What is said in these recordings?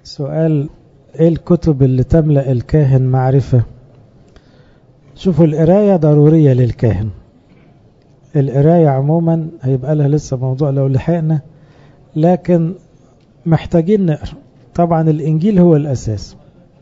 سؤال ايه الكتب اللي تملأ الكاهن معرفة شوفوا القراية ضرورية للكاهن القراية عموما هيبقى لها لسه موضوع لو لحقنا لكن محتاجين نقرأ طبعا الإنجيل هو الأساس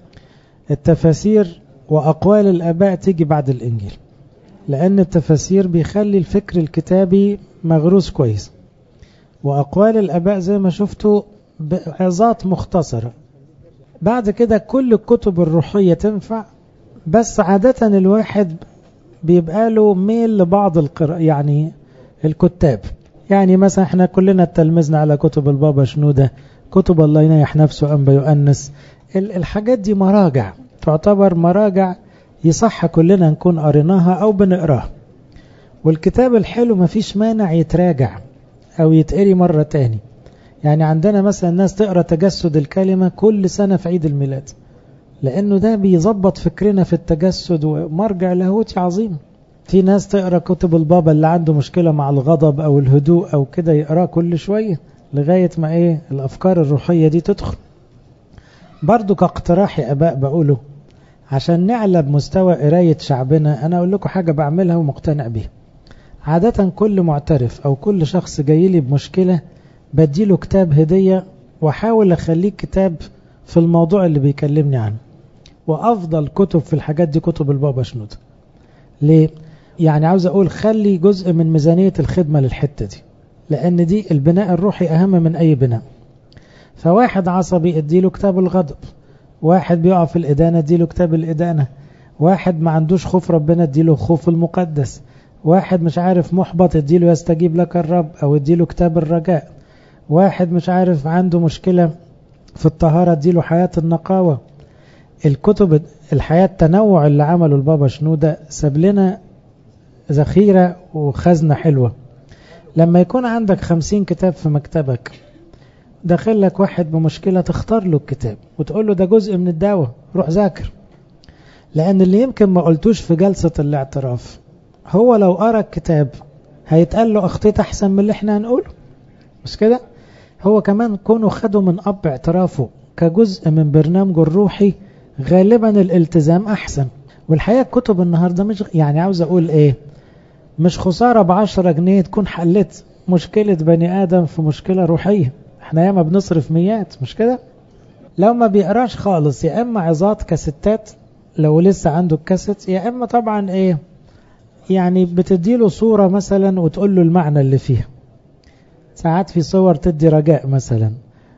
التفاسير وأقوال الآباء تيجي بعد الإنجيل لأن التفاسير بيخلي الفكر الكتابي مغروس كويس وأقوال الآباء زي ما شفتوا بعظات مختصرة بعد كده كل الكتب الروحية تنفع بس عادة الواحد بيبقى له ميل لبعض القراء يعني الكتاب يعني مثلا احنا كلنا تلمذنا على كتب البابا شنودة كتب الله ينيح نفسه أنبا يؤنس الحاجات دي مراجع تعتبر مراجع يصح كلنا نكون قريناها أو بنقراها والكتاب الحلو مفيش مانع يتراجع أو يتقري مرة تاني يعني عندنا مثلا الناس تقرأ تجسد الكلمة كل سنة في عيد الميلاد لأنه ده بيظبط فكرنا في التجسد ومرجع لاهوتي عظيم في ناس تقرأ كتب البابا اللي عنده مشكلة مع الغضب أو الهدوء أو كده يقرأ كل شوية لغاية ما إيه الأفكار الروحية دي تدخل برضو كاقتراح يا أباء بقوله عشان نعلى بمستوى قراية شعبنا أنا أقول لكم حاجة بعملها ومقتنع بيها عادة كل معترف أو كل شخص جاي لي بمشكلة بديله كتاب هدية وأحاول أخليه كتاب في الموضوع اللي بيكلمني عنه وأفضل كتب في الحاجات دي كتب البابا شنود ليه؟ يعني عاوز أقول خلي جزء من ميزانية الخدمة للحتة دي لأن دي البناء الروحي أهم من أي بناء فواحد عصبي اديله كتاب الغضب واحد بيقع في الإدانة اديله كتاب الإدانة واحد ما عندوش خوف ربنا اديله خوف المقدس واحد مش عارف محبط اديله يستجيب لك الرب او اديله كتاب الرجاء واحد مش عارف عنده مشكلة في الطهارة اديله حياة النقاوة الكتب الحياة التنوع اللي عمله البابا شنودة ساب لنا ذخيرة وخزنة حلوة لما يكون عندك خمسين كتاب في مكتبك داخل لك واحد بمشكلة تختار له الكتاب وتقول له ده جزء من الدواء روح ذاكر لأن اللي يمكن ما قلتوش في جلسة الاعتراف هو لو قرأ الكتاب هيتقال له أخطيت أحسن من اللي احنا هنقوله مش كده هو كمان كونه خده من أب اعترافه كجزء من برنامجه الروحي غالبا الالتزام أحسن والحقيقة كتب النهاردة مش يعني عاوز أقول إيه مش خسارة بعشرة جنيه تكون حلت مشكلة بني آدم في مشكلة روحية احنا ياما بنصرف ميات مش كده لو ما بيقراش خالص يا اما عظات كاسيتات لو لسه عنده الكاسيت يا اما طبعا ايه يعني بتديله صورة مثلا وتقول له المعنى اللي فيها ساعات في صور تدي رجاء مثلا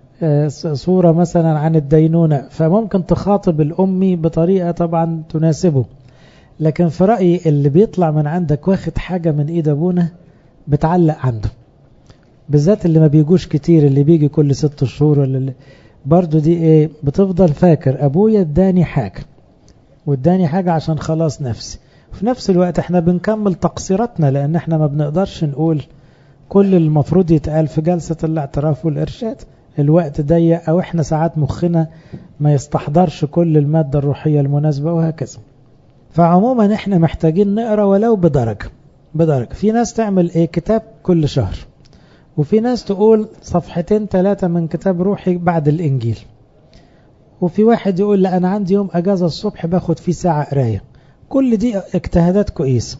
صورة مثلا عن الدينونة فممكن تخاطب الأمي بطريقة طبعا تناسبه لكن في رأيي اللي بيطلع من عندك واخد حاجة من إيد أبونا بتعلق عنده بالذات اللي ما بيجوش كتير اللي بيجي كل ست شهور ولا اللي برضو دي ايه بتفضل فاكر ابويا اداني حاجة واداني حاجة عشان خلاص نفسي في نفس الوقت احنا بنكمل تقصيراتنا لان احنا ما بنقدرش نقول كل المفروض يتقال في جلسة الاعتراف والارشاد الوقت ضيق او احنا ساعات مخنا ما يستحضرش كل المادة الروحية المناسبة وهكذا فعموما احنا محتاجين نقرا ولو بدرجة بدرجة في ناس تعمل ايه كتاب كل شهر وفي ناس تقول صفحتين ثلاثة من كتاب روحي بعد الإنجيل وفي واحد يقول لا أنا عندي يوم أجازة الصبح باخد فيه ساعة قراية كل دي اجتهادات كويسة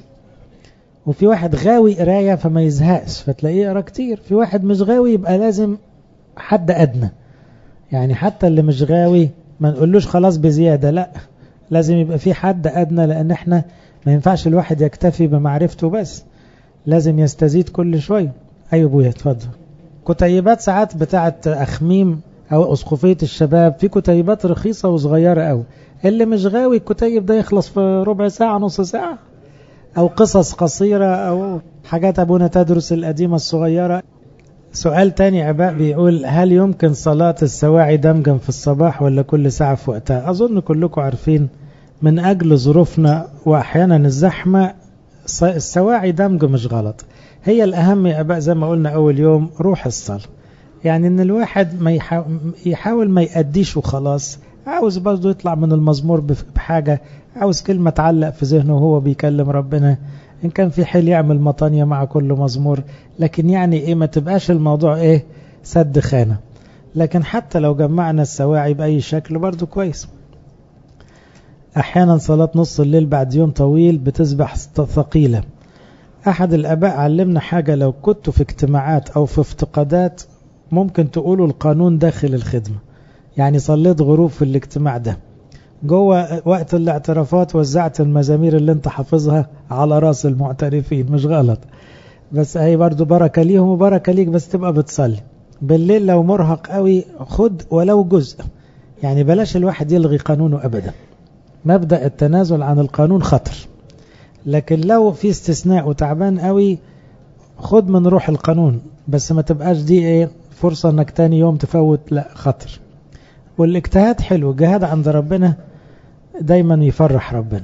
وفي واحد غاوي قراية فما يزهقش فتلاقيه يقرا كتير في واحد مش غاوي يبقى لازم حد أدنى يعني حتى اللي مش غاوي ما نقولوش خلاص بزيادة لا لازم يبقى في حد أدنى لأن احنا ما ينفعش الواحد يكتفي بمعرفته بس لازم يستزيد كل شوية أيوة أبويا اتفضل كتيبات ساعات بتاعة أخميم أو أسقفية الشباب في كتيبات رخيصة وصغيرة أوي اللي مش غاوي الكتيب ده يخلص في ربع ساعة نص ساعة أو قصص قصيرة أو حاجات أبونا تدرس القديمة الصغيرة سؤال تاني عباء بيقول هل يمكن صلاة السواعي دمجا في الصباح ولا كل ساعة في وقتها أظن كلكم عارفين من أجل ظروفنا وأحيانا الزحمة السواعي دمج مش غلط هي الأهم يا أباء زي ما قلنا أول يوم روح الصلاة يعني إن الواحد ما يحاول ما يأديش وخلاص عاوز برضه يطلع من المزمور بحاجة عاوز كلمة تعلق في ذهنه وهو بيكلم ربنا إن كان في حيل يعمل مطانية مع كل مزمور لكن يعني إيه ما تبقاش الموضوع إيه سد خانة لكن حتى لو جمعنا السواعي بأي شكل برضو كويس أحيانا صلاة نص الليل بعد يوم طويل بتسبح ثقيلة أحد الأباء علمنا حاجة لو كنت في اجتماعات أو في افتقادات ممكن تقولوا القانون داخل الخدمة يعني صليت غروب في الاجتماع ده جوه وقت الاعترافات وزعت المزامير اللي انت حافظها على راس المعترفين مش غلط بس هي برضو بركة ليهم وبركة ليك بس تبقى بتصلي بالليل لو مرهق قوي خد ولو جزء يعني بلاش الواحد يلغي قانونه أبدا مبدأ التنازل عن القانون خطر لكن لو في استثناء وتعبان قوي خد من روح القانون بس ما تبقاش دي ايه فرصة انك تاني يوم تفوت لا خطر والاجتهاد حلو الجهاد عند ربنا دايما يفرح ربنا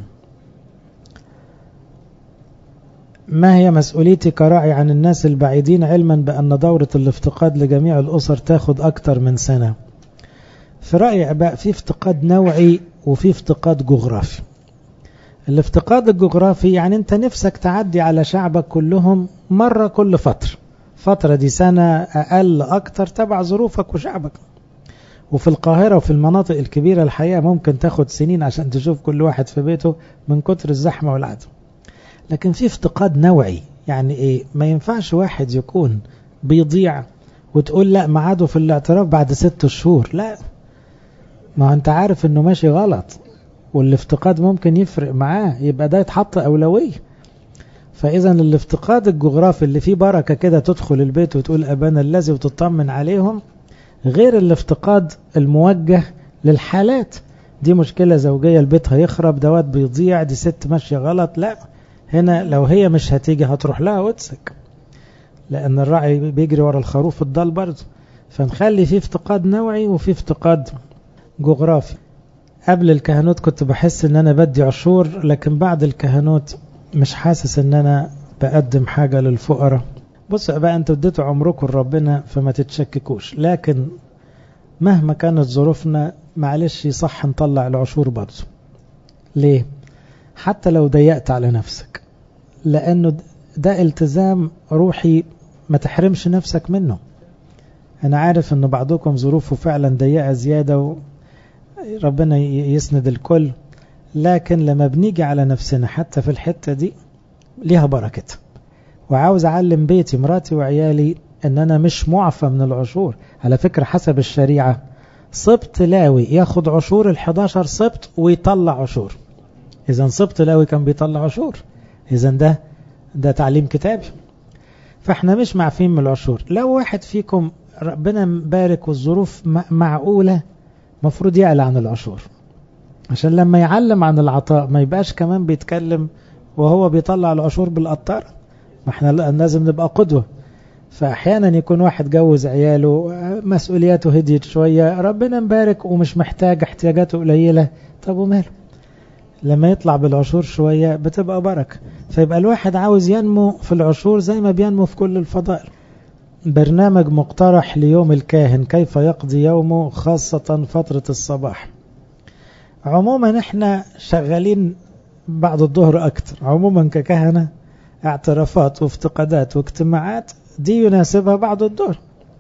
ما هي مسؤوليتي كراعي عن الناس البعيدين علما بأن دورة الافتقاد لجميع الأسر تاخد أكتر من سنة في رأيي أباء في افتقاد نوعي وفي افتقاد جغرافي الافتقاد الجغرافي يعني انت نفسك تعدي على شعبك كلهم مرة كل فترة فترة دي سنة أقل أكتر تبع ظروفك وشعبك وفي القاهرة وفي المناطق الكبيرة الحقيقة ممكن تاخد سنين عشان تشوف كل واحد في بيته من كتر الزحمة والعدم لكن في افتقاد نوعي يعني ايه ما ينفعش واحد يكون بيضيع وتقول لا ميعاده في الاعتراف بعد ست شهور لا ما انت عارف انه ماشي غلط والافتقاد ممكن يفرق معاه يبقى ده يتحط أولوية فإذا الافتقاد الجغرافي اللي فيه بركة كده تدخل البيت وتقول أبانا الذي وتطمن عليهم غير الافتقاد الموجه للحالات دي مشكلة زوجية البيت هيخرب دوات بيضيع دي ست ماشية غلط لا هنا لو هي مش هتيجي هتروح لها وتسك لأن الراعي بيجري ورا الخروف الضال برضه فنخلي فيه افتقاد نوعي وفيه افتقاد جغرافي قبل الكهنوت كنت بحس ان انا بدي عشور لكن بعد الكهنوت مش حاسس ان انا بقدم حاجة للفقراء بصوا بقى انتوا اديتوا عمركم لربنا فما تتشككوش لكن مهما كانت ظروفنا معلش صح نطلع العشور برضه ليه حتى لو ضيقت على نفسك لانه ده التزام روحي ما تحرمش نفسك منه انا عارف ان بعضكم ظروفه فعلا ضيقه زياده و... ربنا يسند الكل لكن لما بنيجي على نفسنا حتى في الحتة دي ليها بركة وعاوز أعلم بيتي مراتي وعيالي أن أنا مش معفى من العشور على فكرة حسب الشريعة سبط لاوي ياخد عشور ال11 سبط ويطلع عشور إذا سبط لاوي كان بيطلع عشور إذا ده ده تعليم كتابي فاحنا مش معفين من العشور لو واحد فيكم ربنا مبارك والظروف معقولة مفروض يعلى عن العشور عشان لما يعلم عن العطاء ما يبقاش كمان بيتكلم وهو بيطلع العشور بالقطار ما احنا لازم نبقى قدوة فأحيانا يكون واحد جوز عياله مسؤولياته هديت شوية ربنا مبارك ومش محتاج احتياجاته قليلة طب وماله لما يطلع بالعشور شوية بتبقى بركة فيبقى الواحد عاوز ينمو في العشور زي ما بينمو في كل الفضائل برنامج مقترح ليوم الكاهن كيف يقضي يومه خاصة فترة الصباح عموما احنا شغالين بعد الظهر أكتر عموما ككهنة اعترافات وافتقادات واجتماعات دي يناسبها بعد الظهر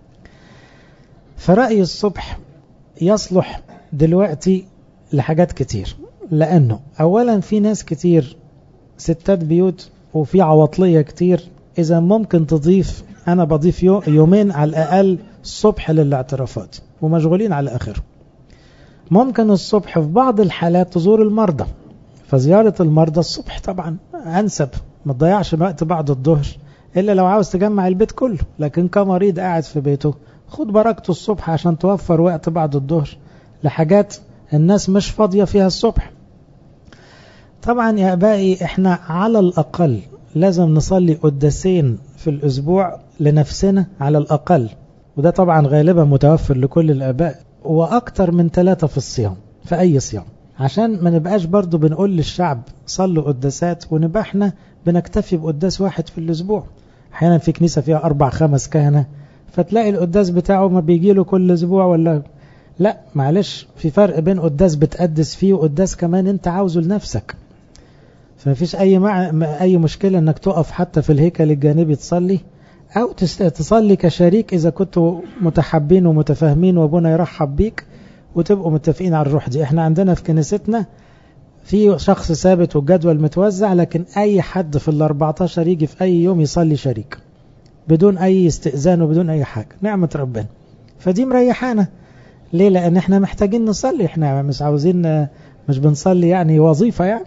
فرأي الصبح يصلح دلوقتي لحاجات كتير لأنه أولا في ناس كتير ستات بيوت وفي عواطلية كتير إذا ممكن تضيف أنا بضيف يومين على الأقل الصبح للاعترافات ومشغولين على آخره ممكن الصبح في بعض الحالات تزور المرضى فزيارة المرضى الصبح طبعا أنسب ما تضيعش وقت بعد الظهر إلا لو عاوز تجمع البيت كله لكن كمريض قاعد في بيته خد بركته الصبح عشان توفر وقت بعد الظهر لحاجات الناس مش فاضية فيها الصبح طبعا يا أبائي احنا على الأقل لازم نصلي قداسين في الأسبوع لنفسنا على الأقل وده طبعا غالبا متوفر لكل الآباء وأكتر من ثلاثة في الصيام في أي صيام عشان ما نبقاش برضو بنقول للشعب صلوا قداسات ونبقى احنا بنكتفي بقداس واحد في الأسبوع أحيانا في كنيسة فيها أربع خمس كهنة فتلاقي القداس بتاعه ما بيجي له كل أسبوع ولا لا معلش في فرق بين قداس بتقدس فيه وقداس كمان انت عاوزه لنفسك فمفيش أي مع... أي مشكلة انك تقف حتى في الهيكل الجانبي تصلي أو تصلي كشريك إذا كنتوا متحابين ومتفاهمين وأبونا يرحب بيك وتبقوا متفقين على الروح دي احنا عندنا في كنيستنا في شخص ثابت والجدول متوزع لكن أي حد في ال 14 يجي في أي يوم يصلي شريك بدون أي استئذان وبدون أي حاجة نعمة ربنا فدي مريحانا ليه لأن احنا محتاجين نصلي احنا مش عاوزين مش بنصلي يعني وظيفة يعني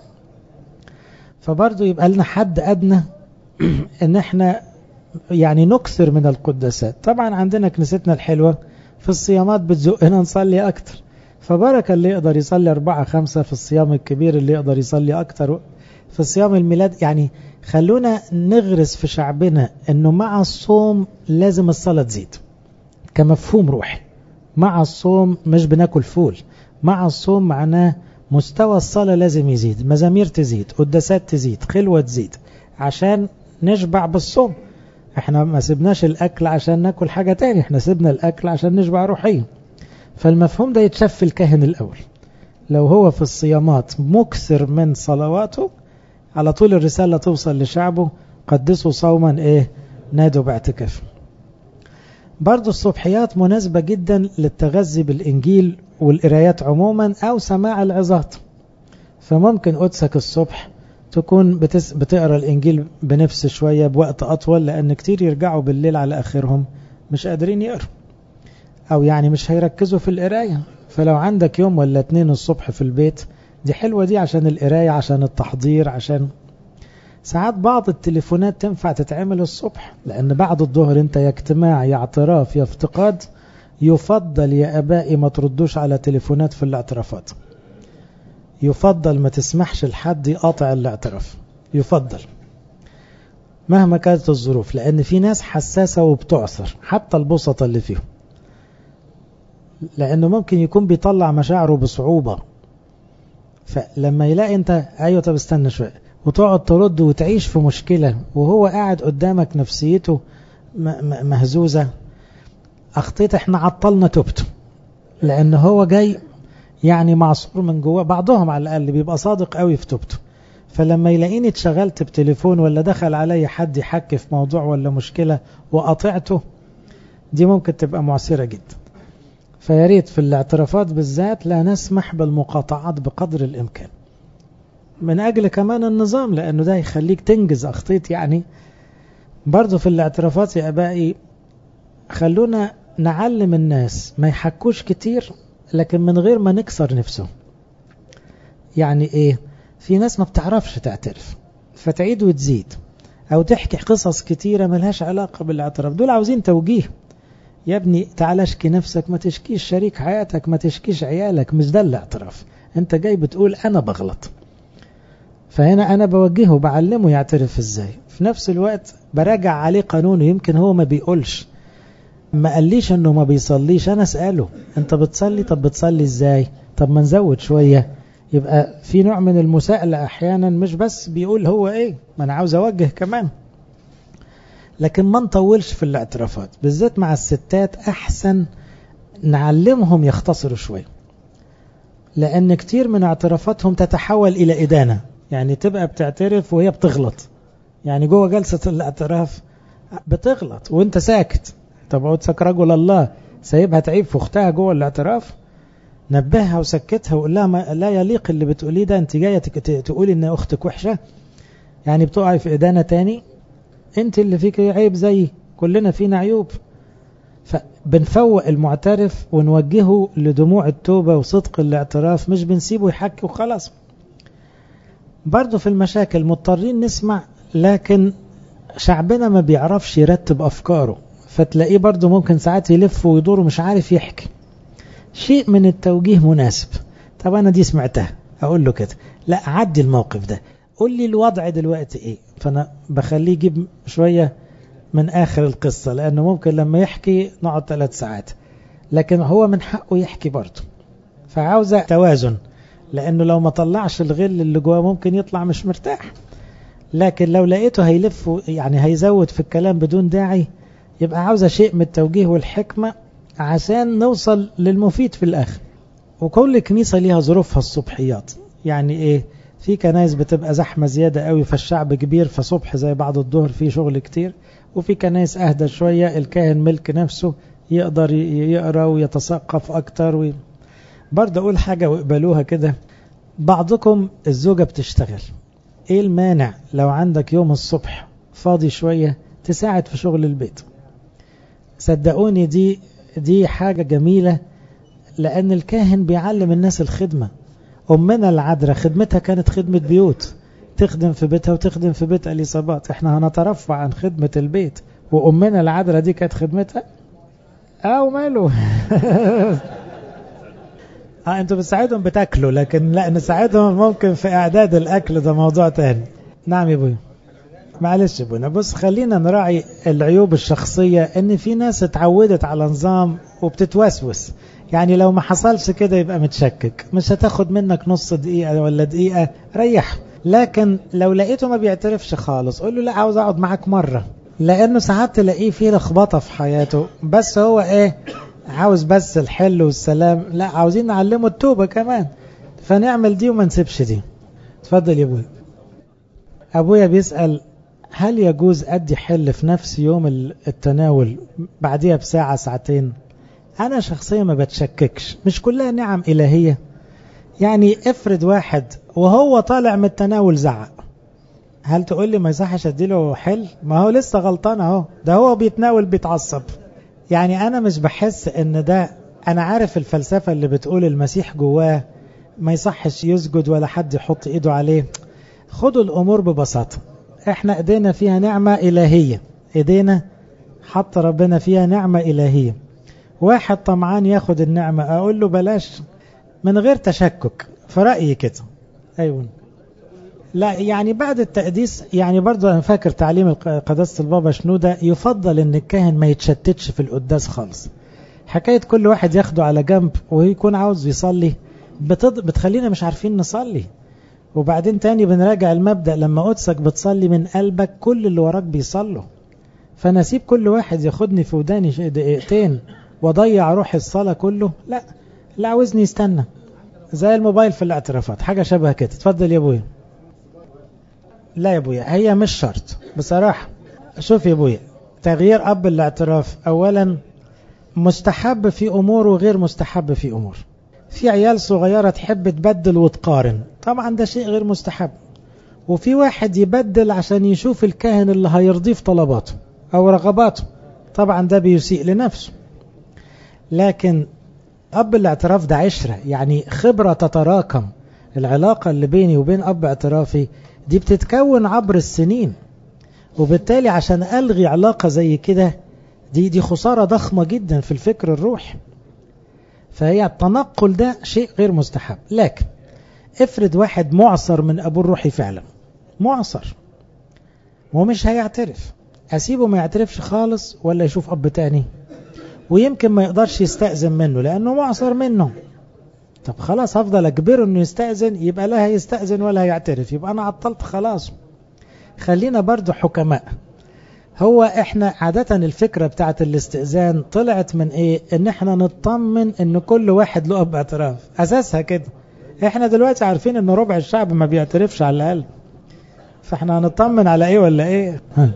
فبرضه يبقى لنا حد أدنى ان احنا يعني نكثر من القداسات طبعا عندنا كنيستنا الحلوة في الصيامات بتزقنا نصلي أكتر فبركة اللي يقدر يصلي أربعة خمسة في الصيام الكبير اللي يقدر يصلي أكتر في الصيام الميلاد يعني خلونا نغرس في شعبنا أنه مع الصوم لازم الصلاة تزيد كمفهوم روحي مع الصوم مش بناكل فول مع الصوم معناه مستوى الصلاة لازم يزيد مزامير تزيد قداسات تزيد خلوة تزيد عشان نشبع بالصوم احنا ما سيبناش الاكل عشان ناكل حاجة تاني احنا سيبنا الاكل عشان نشبع روحيا فالمفهوم ده يتشاف في الكاهن الاول لو هو في الصيامات مكثر من صلواته على طول الرسالة توصل لشعبه قدسوا صوما ايه نادوا باعتكاف برضو الصبحيات مناسبة جدا للتغذي بالإنجيل والقرايات عموما أو سماع العظات فممكن قدسك الصبح تكون بتس... بتقرا الإنجيل بنفس شوية بوقت أطول لأن كتير يرجعوا بالليل على آخرهم مش قادرين يقروا أو يعني مش هيركزوا في القراية فلو عندك يوم ولا اتنين الصبح في البيت دي حلوة دي عشان القراية عشان التحضير عشان ساعات بعض التليفونات تنفع تتعمل الصبح لأن بعد الظهر انت يا اجتماع يا اعتراف يا افتقاد يفضل يا أبائي ما تردوش على تليفونات في الاعترافات يفضل ما تسمحش لحد يقاطع الاعتراف يفضل مهما كانت الظروف لأن في ناس حساسة وبتعثر حتى البسطة اللي فيهم لأنه ممكن يكون بيطلع مشاعره بصعوبة فلما يلاقي انت ايوه طب استنى شويه وتقعد ترد وتعيش في مشكلة وهو قاعد قدامك نفسيته مهزوزة أخطيت احنا عطلنا توبته لأن هو جاي يعني معصور من جواه بعضهم على الأقل بيبقى صادق قوي في توبته فلما يلاقيني اتشغلت بتليفون ولا دخل علي حد يحكي في موضوع ولا مشكلة وقطعته دي ممكن تبقى معسرة جدا فياريت في الاعترافات بالذات لا نسمح بالمقاطعات بقدر الإمكان من أجل كمان النظام لأنه ده يخليك تنجز أخطيت يعني برضو في الاعترافات يا أبائي خلونا نعلم الناس ما يحكوش كتير لكن من غير ما نكسر نفسه يعني إيه في ناس ما بتعرفش تعترف فتعيد وتزيد أو تحكي قصص كتيرة ملهاش علاقة بالاعتراف دول عاوزين توجيه يا ابني تعال اشكي نفسك ما تشكيش شريك حياتك ما تشكيش عيالك مش ده الاعتراف انت جاي بتقول انا بغلط فهنا أنا بوجهه بعلمه يعترف إزاي في نفس الوقت براجع عليه قانونه يمكن هو ما بيقولش ما قاليش أنه ما بيصليش أنا أسأله أنت بتصلي طب بتصلي إزاي طب ما نزود شوية يبقى في نوع من المساءلة أحيانا مش بس بيقول هو إيه ما أنا عاوز أوجه كمان لكن ما نطولش في الاعترافات بالذات مع الستات أحسن نعلمهم يختصروا شوية لأن كتير من اعترافاتهم تتحول إلى إدانة يعني تبقى بتعترف وهي بتغلط يعني جوه جلسة الاعتراف بتغلط وانت ساكت طب عودسك رجل الله سايبها تعيب في اختها جوه الاعتراف نبهها وسكتها وقول لها ما لا يليق اللي بتقوليه ده انت جايه تقولي ان اختك وحشه يعني بتقعي في ادانه تاني انت اللي فيك عيب زي كلنا فينا عيوب فبنفوق المعترف ونوجهه لدموع التوبه وصدق الاعتراف مش بنسيبه يحكي وخلاص برضه في المشاكل مضطرين نسمع لكن شعبنا ما بيعرفش يرتب أفكاره فتلاقيه برضه ممكن ساعات يلف ويدور ومش عارف يحكي شيء من التوجيه مناسب طب أنا دي سمعتها أقول له كده لا عدي الموقف ده قول لي الوضع دلوقتي إيه فأنا بخليه يجيب شوية من آخر القصة لأنه ممكن لما يحكي نقعد ثلاث ساعات لكن هو من حقه يحكي برضه فعاوزة توازن لأنه لو ما طلعش الغل اللي جواه ممكن يطلع مش مرتاح لكن لو لقيته هيلف يعني هيزود في الكلام بدون داعي يبقى عاوزة شيء من التوجيه والحكمة عشان نوصل للمفيد في الآخر وكل كنيسة ليها ظروفها الصبحيات يعني إيه في كنايس بتبقى زحمة زيادة قوي فالشعب كبير فصبح زي بعد الظهر في شغل كتير وفي كنايس أهدى شوية الكاهن ملك نفسه يقدر يقرأ ويتثقف أكتر و... برضه أقول حاجة واقبلوها كده بعضكم الزوجة بتشتغل إيه المانع لو عندك يوم الصبح فاضي شوية تساعد في شغل البيت صدقوني دي دي حاجة جميلة لأن الكاهن بيعلم الناس الخدمة أمنا العذراء خدمتها كانت خدمة بيوت تخدم في بيتها وتخدم في بيت اليصابات احنا هنترفع عن خدمة البيت وأمنا العذراء دي كانت خدمتها أو ماله اه انتوا بتساعدهم بتاكلوا لكن لا نساعدهم ممكن في اعداد الاكل ده موضوع تاني نعم يا ابويا معلش يا ابونا بص خلينا نراعي العيوب الشخصية ان في ناس اتعودت على نظام وبتتوسوس يعني لو ما حصلش كده يبقى متشكك مش هتاخد منك نص دقيقة ولا دقيقة ريح لكن لو لقيته ما بيعترفش خالص قول له لا عاوز اقعد معاك مرة لانه ساعات تلاقيه فيه لخبطة في حياته بس هو ايه عاوز بس الحل والسلام لا عاوزين نعلمه التوبة كمان فنعمل دي وما نسيبش دي اتفضل يا ابويا ابويا بيسأل هل يجوز ادي حل في نفس يوم التناول بعديها بساعة ساعتين انا شخصيا ما بتشككش مش كلها نعم الهية يعني افرض واحد وهو طالع من التناول زعق هل تقول لي ما يصحش اديله حل ما هو لسه غلطان اهو ده هو بيتناول بيتعصب يعني انا مش بحس ان ده انا عارف الفلسفة اللي بتقول المسيح جواه ما يصحش يسجد ولا حد يحط ايده عليه خدوا الامور ببساطة احنا ايدينا فيها نعمة الهية ايدينا حط ربنا فيها نعمة الهية واحد طمعان ياخد النعمة اقول له بلاش من غير تشكك في رأيي كده ايوه لا يعني بعد التقديس يعني برضه انا فاكر تعليم قداسة البابا شنودة يفضل ان الكاهن ما يتشتتش في القداس خالص حكاية كل واحد ياخده على جنب ويكون عاوز يصلي بتض... بتخلينا مش عارفين نصلي وبعدين تاني بنراجع المبدأ لما قدسك بتصلي من قلبك كل اللي وراك بيصلوا فانا اسيب كل واحد ياخدني في وداني دقيقتين واضيع روح الصلاة كله لا لا عاوزني يستنى زي الموبايل في الاعترافات حاجة شبه كده اتفضل يا ابويا لا يا ابويا هي مش شرط بصراحة شوف يا ابويا تغيير اب الاعتراف اولا مستحب في امور وغير مستحب في امور في عيال صغيرة تحب تبدل وتقارن طبعا ده شيء غير مستحب وفي واحد يبدل عشان يشوف الكاهن اللي هيرضيه في طلباته او رغباته طبعا ده بيسيء لنفسه لكن اب الاعتراف ده عشرة يعني خبرة تتراكم العلاقة اللي بيني وبين اب اعترافي دي بتتكون عبر السنين وبالتالي عشان ألغي علاقة زي كده دي دي خسارة ضخمة جدا في الفكر الروحي فهي التنقل ده شيء غير مستحب لكن افرض واحد معصر من أبوه الروحي فعلا معصر ومش هيعترف أسيبه ما يعترفش خالص ولا يشوف أب تاني ويمكن ما يقدرش يستأذن منه لأنه معصر منه طب خلاص هفضل اجبره انه يستأذن يبقى لا هيستأذن ولا هيعترف يبقى انا عطلت خلاص خلينا برضو حكماء هو احنا عادة الفكرة بتاعت الاستئذان طلعت من ايه ان احنا نطمن ان كل واحد له اب اعتراف اساسها كده احنا دلوقتي عارفين ان ربع الشعب ما بيعترفش على الاقل فاحنا هنطمن على ايه ولا ايه ها.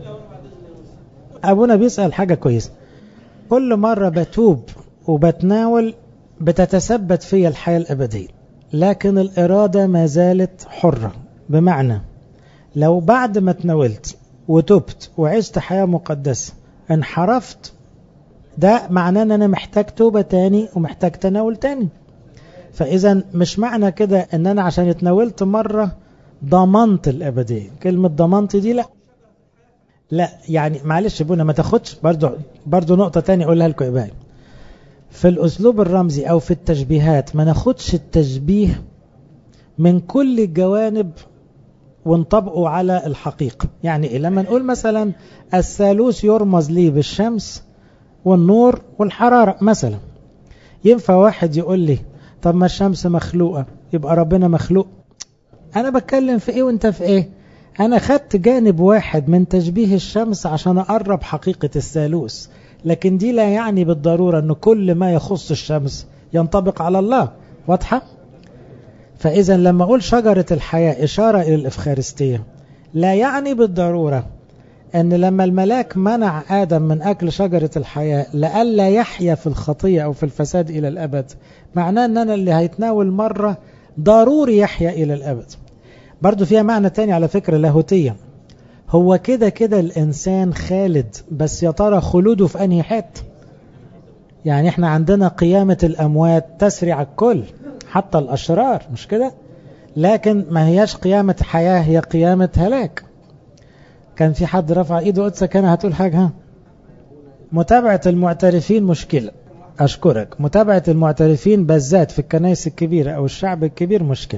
ابونا بيسأل حاجة كويسة كل مرة بتوب وبتناول بتتثبت في الحياة الأبدية لكن الإرادة ما زالت حرة بمعنى لو بعد ما تناولت وتبت وعشت حياة مقدسة انحرفت ده معناه ان انا محتاج توبة تاني ومحتاج تناول تاني فاذا مش معنى كده ان انا عشان اتناولت مرة ضمنت الابدية كلمة ضمنت دي لا لا يعني معلش ابونا ما تاخدش برضو, برضو نقطة تاني اقولها لكم يا في الأسلوب الرمزي أو في التشبيهات ما ناخدش التشبيه من كل الجوانب ونطبقه على الحقيقة يعني إيه؟ لما نقول مثلا الثالوث يرمز لي بالشمس والنور والحرارة مثلا ينفع واحد يقول لي طب ما الشمس مخلوقة يبقى ربنا مخلوق أنا بتكلم في إيه وإنت في إيه أنا خدت جانب واحد من تشبيه الشمس عشان أقرب حقيقة الثالوث لكن دي لا يعني بالضرورة أن كل ما يخص الشمس ينطبق على الله واضحة؟ فإذا لما أقول شجرة الحياة إشارة إلى الإفخارستية لا يعني بالضرورة أن لما الملاك منع آدم من أكل شجرة الحياة لألا يحيا في الخطية أو في الفساد إلى الأبد معناه أن أنا اللي هيتناول مرة ضروري يحيا إلى الأبد برضو فيها معنى تاني على فكرة لاهوتية هو كده كده الإنسان خالد بس يا ترى خلوده في أنهي حته يعني احنا عندنا قيامة الأموات تسري على الكل حتى الأشرار مش كده لكن ما هياش قيامة حياة هي قيامة هلاك كان في حد رفع ايده قدسة كان هتقول حاجة ها متابعة المعترفين مشكلة أشكرك متابعة المعترفين بالذات في الكنائس الكبيرة أو الشعب الكبير مشكلة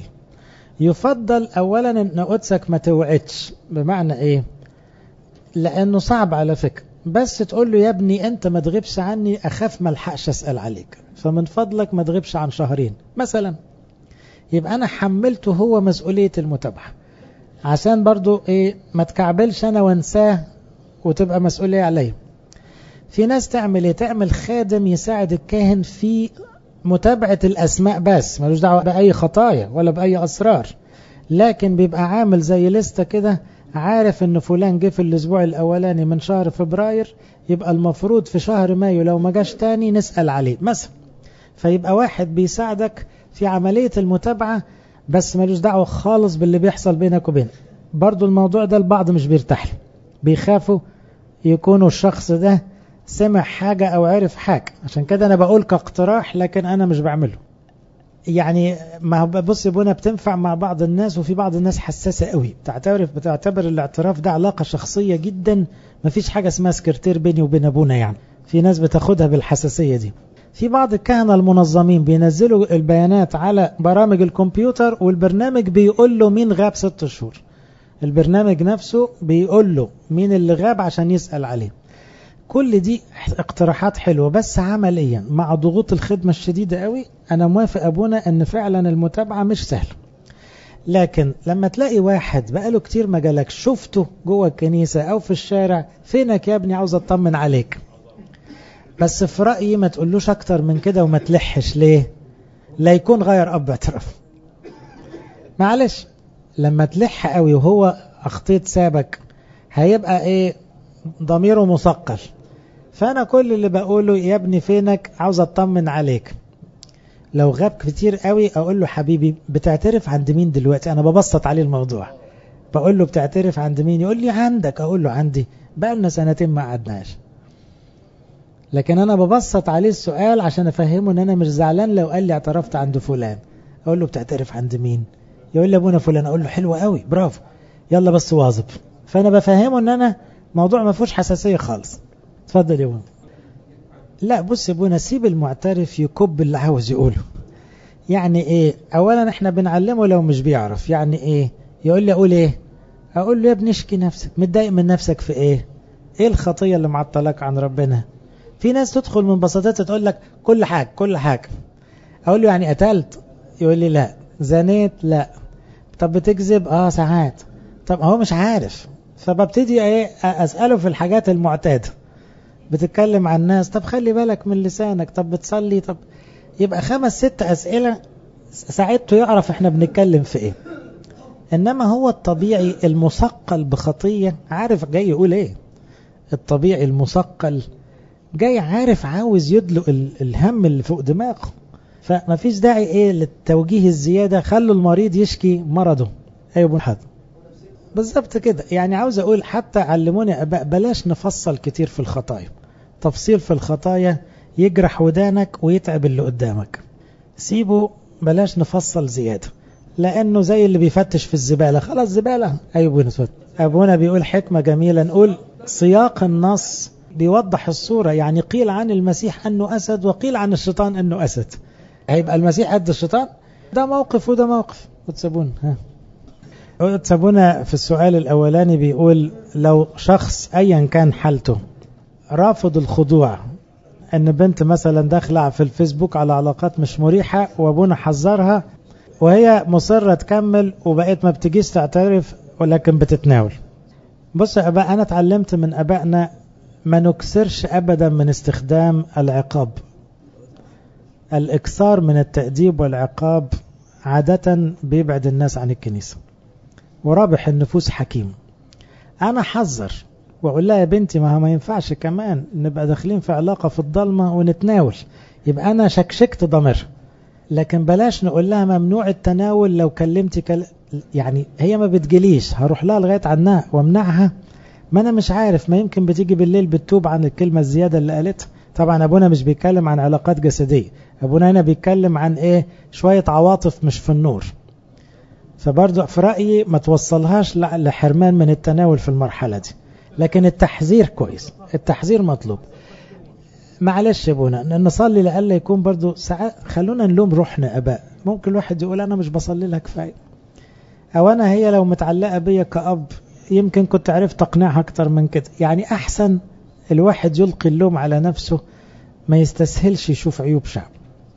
يفضل أولا أن قدسك ما توعدش بمعنى إيه لأنه صعب على فكرة بس تقول له يا ابني أنت ما تغيبش عني أخاف ما الحقش أسأل عليك فمن فضلك ما تغيبش عن شهرين مثلا يبقى أنا حملته هو مسؤولية المتابعة عشان برضو إيه ما تكعبلش أنا وانساه وتبقى مسؤولية عليا في ناس تعمل إيه تعمل خادم يساعد الكاهن في متابعة الأسماء بس ملوش دعوة بأي خطايا ولا بأي أسرار لكن بيبقى عامل زي لستة كده عارف ان فلان جه في الاسبوع الاولاني من شهر فبراير يبقى المفروض في شهر مايو لو ما جاش تاني نسأل عليه مثلا فيبقى واحد بيساعدك في عملية المتابعة بس ملوش دعوة خالص باللي بيحصل بينك وبينه برضو الموضوع ده البعض مش بيرتاح له بيخافوا يكونوا الشخص ده سمع حاجة او عرف حاجة عشان كده انا بقول كاقتراح لكن انا مش بعمله يعني ما بص يا ابونا بتنفع مع بعض الناس وفي بعض الناس حساسة قوي بتعترف بتعتبر الاعتراف ده علاقة شخصية جدا ما فيش حاجة اسمها سكرتير بيني وبين ابونا يعني في ناس بتاخدها بالحساسية دي في بعض الكهنة المنظمين بينزلوا البيانات على برامج الكمبيوتر والبرنامج بيقول له مين غاب ست شهور البرنامج نفسه بيقول له مين اللي غاب عشان يسأل عليه كل دي اقتراحات حلوة بس عمليا مع ضغوط الخدمة الشديدة قوي أنا موافق أبونا أن فعلا المتابعة مش سهلة لكن لما تلاقي واحد بقاله كتير ما جالك شفته جوه الكنيسة أو في الشارع فينك يا ابني عاوز أطمن عليك بس في رأيي ما تقولوش أكتر من كده وما تلحش ليه لا يكون غير أب اعتراف معلش لما تلح قوي وهو أخطيت سابك هيبقى إيه ضميره مثقل فأنا كل اللي بقوله يا ابني فينك عاوز أطمن عليك لو غاب كتير قوي أقول له حبيبي بتعترف عند مين دلوقتي أنا ببسط عليه الموضوع بقول له بتعترف عند مين يقول لي عندك أقول له عندي بقى لنا سنتين ما قعدناش لكن أنا ببسط عليه السؤال عشان أفهمه أن أنا مش زعلان لو قال لي اعترفت عند فلان أقول له بتعترف عند مين يقول لي أبونا فلان أقول له حلو قوي برافو يلا بس واظب فأنا بفهمه أن أنا موضوع ما فيهوش حساسية خالص اتفضل يا ابونا لا بص يا ابونا سيب المعترف يكب اللي عاوز يقوله يعني ايه اولا احنا بنعلمه لو مش بيعرف يعني ايه يقول لي اقول ايه اقول له يا ابني اشكي نفسك متضايق من نفسك في ايه ايه الخطية اللي معطلك عن ربنا في ناس تدخل من بساطتها تقول لك كل حاجة كل حاجة اقول له يعني قتلت يقول لي لا زنيت لا طب بتكذب اه ساعات طب هو مش عارف فببتدي ايه اساله في الحاجات المعتاده بتتكلم عن الناس طب خلي بالك من لسانك طب بتصلي طب يبقى خمس ست اسئله ساعدته يعرف احنا بنتكلم في ايه انما هو الطبيعي المثقل بخطيه عارف جاي يقول ايه الطبيعي المثقل جاي عارف عاوز يدلق الهم اللي فوق دماغه فما فيش داعي ايه للتوجيه الزياده خلوا المريض يشكي مرضه ايوه حد بالظبط كده يعني عاوز اقول حتى علموني اباء بلاش نفصل كتير في الخطايا تفصيل في الخطايا يجرح ودانك ويتعب اللي قدامك سيبه بلاش نفصل زيادة لانه زي اللي بيفتش في الزبالة خلاص زبالة ايوه ابونا ابونا بيقول حكمة جميلة نقول سياق النص بيوضح الصورة يعني قيل عن المسيح انه اسد وقيل عن الشيطان انه اسد هيبقى المسيح قد الشيطان ده موقف وده موقف وتسابون ها سابونا في السؤال الأولاني بيقول لو شخص أيا كان حالته رافض الخضوع أن بنت مثلا داخلة في الفيسبوك على علاقات مش مريحة وأبونا حذرها وهي مصرة تكمل وبقيت ما بتجيش تعترف ولكن بتتناول بص يا أباء أنا اتعلمت من أبائنا ما نكسرش أبدا من استخدام العقاب الإكثار من التأديب والعقاب عادة بيبعد الناس عن الكنيسة ورابح النفوس حكيم أنا حذر وأقول لها يا بنتي ما ما ينفعش كمان نبقى داخلين في علاقة في الضلمة ونتناول يبقى أنا شكشكت ضميرها لكن بلاش نقول لها ممنوع التناول لو كلمتي كل... يعني هي ما بتجليش هروح لها لغاية عنها وامنعها ما أنا مش عارف ما يمكن بتيجي بالليل بتتوب عن الكلمة الزيادة اللي قالتها طبعا أبونا مش بيتكلم عن علاقات جسدية أبونا هنا بيتكلم عن إيه شوية عواطف مش في النور فبرضو في رأيي ما توصلهاش لحرمان من التناول في المرحلة دي لكن التحذير كويس التحذير مطلوب معلش يا ابونا نصلي لألا يكون برضو ساعات خلونا نلوم روحنا أباء ممكن الواحد يقول أنا مش بصلي لها كفاية أو أنا هي لو متعلقة بيا كأب يمكن كنت عرفت أقنعها أكتر من كده يعني أحسن الواحد يلقي اللوم على نفسه ما يستسهلش يشوف عيوب شعب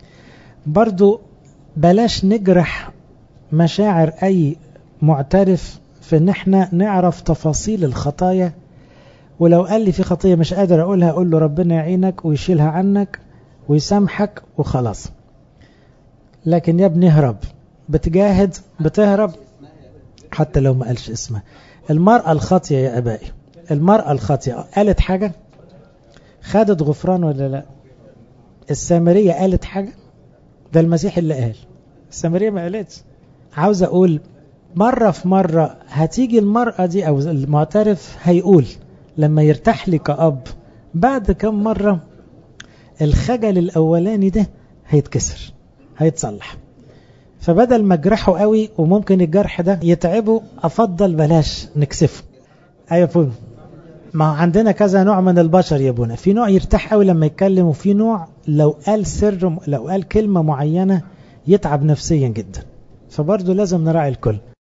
برضو بلاش نجرح مشاعر أي معترف في ان احنا نعرف تفاصيل الخطايا ولو قال لي في خطية مش قادر اقولها اقول له ربنا يعينك ويشيلها عنك ويسامحك وخلاص لكن يا ابني اهرب بتجاهد بتهرب حتى لو ما قالش اسمها المرأة الخاطية يا أبائي المرأة الخاطية قالت حاجة خدت غفران ولا لا السامرية قالت حاجة ده المسيح اللي قال السامرية ما قالتش عاوز أقول مرة في مرة هتيجي المرأة دي أو المعترف هيقول لما يرتاح لي كأب بعد كم مرة الخجل الأولاني ده هيتكسر هيتصلح فبدل ما اجرحه قوي وممكن الجرح ده يتعبه أفضل بلاش نكسفه أيوة فون ما عندنا كذا نوع من البشر يا ابونا في نوع يرتاح قوي لما يتكلم وفي نوع لو قال سر لو قال كلمة معينة يتعب نفسيا جدا فبرضه لازم نراعي الكل